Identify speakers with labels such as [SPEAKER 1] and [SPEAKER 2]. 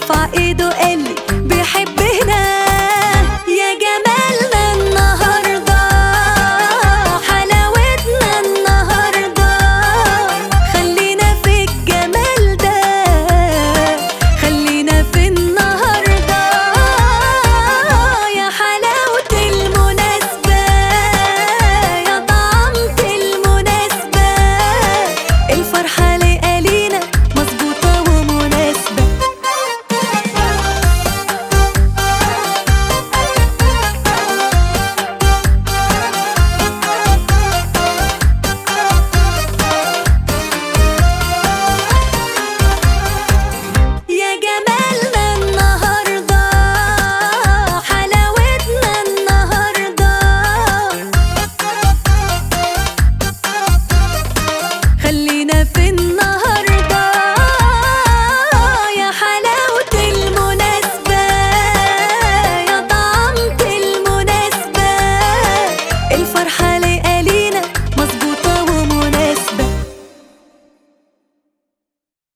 [SPEAKER 1] ورفع ايده اللي بيحبنا يا جمالنا النهارده حلاوتنا النهارده خلينا في الجمال ده خلينا في النهارده يا حلاوة المناسبة يا طعمة المناسبة الفرحة ليالينا مظبوطة ومناسبة يا جمالنا النهارده حلاوتنا النهارده خلينا في النهارده يا حلاوة المناسبة يا طعمة المناسبة الفرحة